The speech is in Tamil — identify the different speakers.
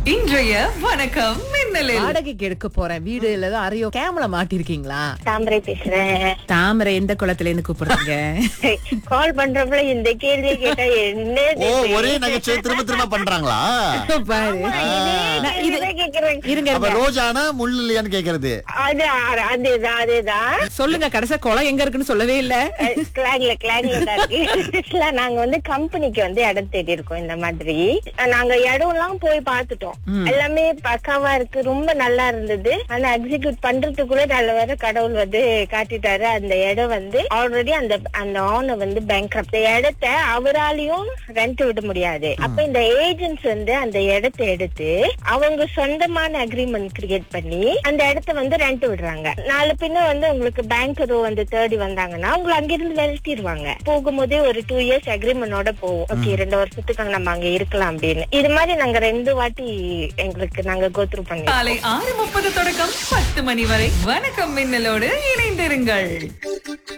Speaker 1: இன்றைய வணக்கம் மின்னலில்
Speaker 2: வாடகைக்கு எடுக்க போறேன் வீடு இல்ல அறையோ கேமரா மாட்டிருக்கீங்களா
Speaker 3: தாமரை பேசுறேன்
Speaker 2: தாமரை எந்த குளத்துல இருந்து கூப்பிடுறீங்க
Speaker 3: கால் பண்றப்பல இந்த கேள்வி கேட்டா என்ன
Speaker 4: ஓ ஒரே நகைச்சுவை திரும்ப திரும்ப பண்றாங்களா
Speaker 2: பாரு நான் இது-
Speaker 3: கேக்குறேன்
Speaker 2: இருங்க
Speaker 4: அப்ப
Speaker 2: இருங்க.
Speaker 4: ரோஜானா முள் இல்லையான்னு கேக்குறது
Speaker 3: அது அதேதான் அதேதான்
Speaker 2: சொல்லுங்க கடைசியா குளம் எங்க இருக்குன்னு சொல்லவே இல்ல
Speaker 3: கிளாங்ல கிளாங்ல தான் இருக்கு இல்ல, நாங்க வந்து கம்பெனிக்கு வந்து இடம் தேடி இருக்கோம் இந்த மாதிரி நாங்க இடம் எல்லாம் போய் பார்த்துட்டோம் எல்லாமே பக்காவா இருக்கு ரொம்ப நல்லா இருந்தது ஆனா எக்ஸிக்யூட் பண்றதுக்குள்ள நல்ல வேற கடவுள் வந்து காட்டிட்டாரு அந்த இடம் வந்து ஆல்ரெடி அந்த அந்த ஆனர் வந்து பேங்க் இந்த இடத்த அவராலையும் ரெண்ட் விட முடியாது அப்ப இந்த ஏஜென்ட்ஸ் வந்து அந்த இடத்தை எடுத்து அவங்க சொந்தமான அக்ரிமெண்ட் கிரியேட் பண்ணி அந்த இடத்த வந்து ரெண்ட் விடுறாங்க நாலு பின்ன வந்து உங்களுக்கு பேங்க் ஏதோ வந்து தேடி வந்தாங்கன்னா உங்களை அங்கிருந்து விரட்டிடுவாங்க போகும்போதே ஒரு டூ இயர்ஸ் அக்ரிமெண்டோட போவோம் ஓகே ரெண்டு வருஷத்துக்கு நம்ம அங்க இருக்கலாம் அப்படின்னு இது மாதிரி நாங்க ரெண்டு வாட்டி எங்களுக்கு நாங்க கோத்ரூ பண்ணி
Speaker 1: காலை ஆறு முப்பது தொடக்கம் பத்து மணி வரை வணக்கம் மின்னலோடு இணைந்திருங்கள்